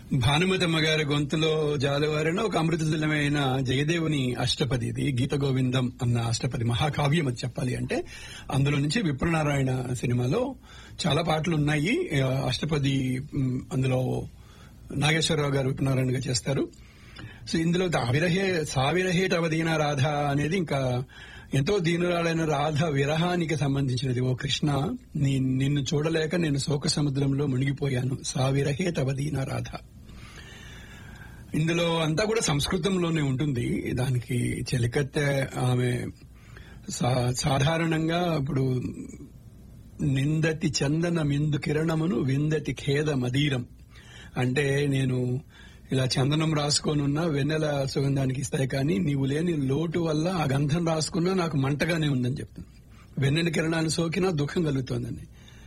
భానుమతమ్మ గారి గొంతులో జాలువారిన ఒక అమృతతుల్యమైన జయదేవుని అష్టపది ఇది గీత గోవిందం అన్న అష్టపది మహాకావ్యం అది చెప్పాలి అంటే అందులో నుంచి విప్రనారాయణ సినిమాలో చాలా పాటలు ఉన్నాయి ఆ, అష్టపది మ్, అందులో నాగేశ్వరరావు గారు విప్రనారాయణగా చేస్తారు సో ఇందులో అవిరహే సావిరహేటవదీన రాధ అనేది ఇంకా ఎంతో దీనురాలైన రాధ విరహానికి సంబంధించినది ఓ కృష్ణ నీ నిన్ను చూడలేక నేను శోక సముద్రంలో మునిగిపోయాను సావిరహేటవదీన రాధ ఇందులో అంతా కూడా సంస్కృతంలోనే ఉంటుంది దానికి చెలికత్తె ఆమె సా- సాధారణంగా ఇప్పుడు నిందతి చందన మిందు కిరణమును విందతి ఖేద మదీరం అంటే నేను ఇలా చందనం రాసుకోనున్నా వెన్నెల సుగంధానికి ఇస్తాయి కానీ నీవు లేని లోటు వల్ల ఆ గంధం రాసుకున్నా నాకు మంటగానే ఉందని చెప్తాను వెన్నెల కిరణాన్ని సోకినా దుఃఖం కలుగుతోందని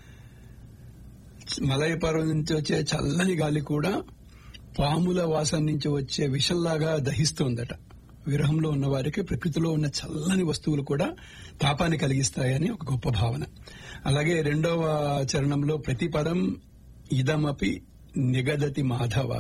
మలయ పర్వతం నుంచి వచ్చే చల్లని గాలి కూడా పాముల వాసన నుంచి వచ్చే విషంలాగా దహిస్తోందట విరహంలో ఉన్న వారికి ప్రకృతిలో ఉన్న చల్లని వస్తువులు కూడా తాపాన్ని కలిగిస్తాయని ఒక గొప్ప భావన అలాగే రెండవ చరణంలో ప్రతి పదం ఇదమపి నిగదతి మాధవ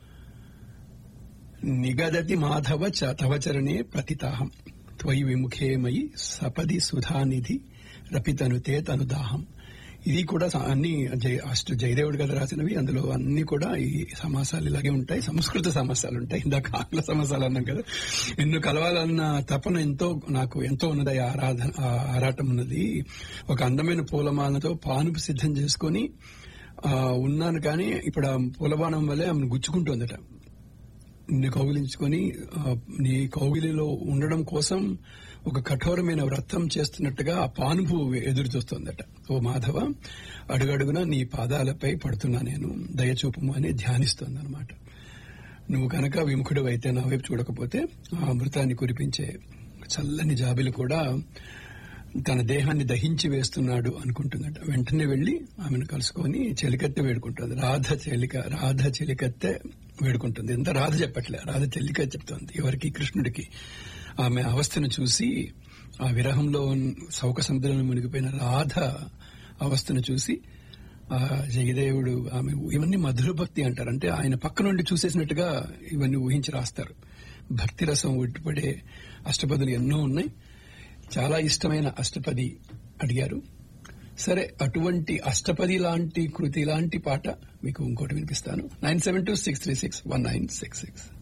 నిగదతి మాధవ చ తవ చరణే ప్రతితాహం త్వయి విముఖే మయి సపది సుధానిధి రపితనుతే తనుదాహం ఇది కూడా స- అన్ని జయ అష్ట జయదేవుడు గారు రాసినవి అందులో అన్ని కూడా ఈ సమాసాలు ఇలాగే ఉంటాయి సంస్కృత సమాసాలు ఉంటాయి ఇందాక ఆంగ్ల సమాసాలు అన్నాం కదా నిన్ను కలవాలన్న తపన ఎంతో నాకు ఎంతో ఉన్నది ఆ ఆరాధన ఆ ఆరాటం ఉన్నది ఒక అందమైన పూలమాలతో పానుపు సిద్ధం చేసుకొని ఆ, ఉన్నాను కానీ ఇప్పుడు ఆ పూలబాణం వల్లే ఆమెను గుచ్చుకుంటోందట నిన్ను కౌగిలించుకొని ఆ, నీ కౌగిలిలో ఉండడం కోసం ఒక కఠోరమైన వ్రతం చేస్తున్నట్టుగా ఆ పానుపు ఎదురు చూస్తోందట ఓ మాధవ అడుగడుగున నీ పాదాలపై పడుతున్నా నేను దయచూపము అని ధ్యానిస్తోంది అనమాట నువ్వు కనుక విముఖుడు అయితే నా వైపు చూడకపోతే ఆ అమృతాన్ని కురిపించే చల్లని జాబిలు కూడా తన దేహాన్ని దహించి వేస్తున్నాడు అనుకుంటుందట వెంటనే వెళ్లి ఆమెను కలుసుకొని చెలికత్తె వేడుకుంటుంది రాధ చెలిక రాధ చెలికత్తె వేడుకుంటుంది ఎంత రాధ చెప్పట్లే రాధ చెల్లిక చెప్తోంది ఎవరికి కృష్ణుడికి ఆమె అవస్థను చూసి ఆ విరహంలో ఉన్న శౌక సముద్రంలో మునిగిపోయిన రాధ అవస్థను చూసి ఆ జయదేవుడు ఆమె ఇవన్నీ మధుర భక్తి అంటారు అంటే ఆయన పక్క నుండి చూసేసినట్టుగా ఇవన్నీ ఊహించి రాస్తారు భక్తి రసం ఉట్టిపడే అష్టపదులు ఎన్నో ఉన్నాయి చాలా ఇష్టమైన అష్టపది అడిగారు సరే అటువంటి అష్టపది లాంటి కృతి లాంటి పాట మీకు ఇంకోటి వినిపిస్తాను nine seven two six three six one nine six six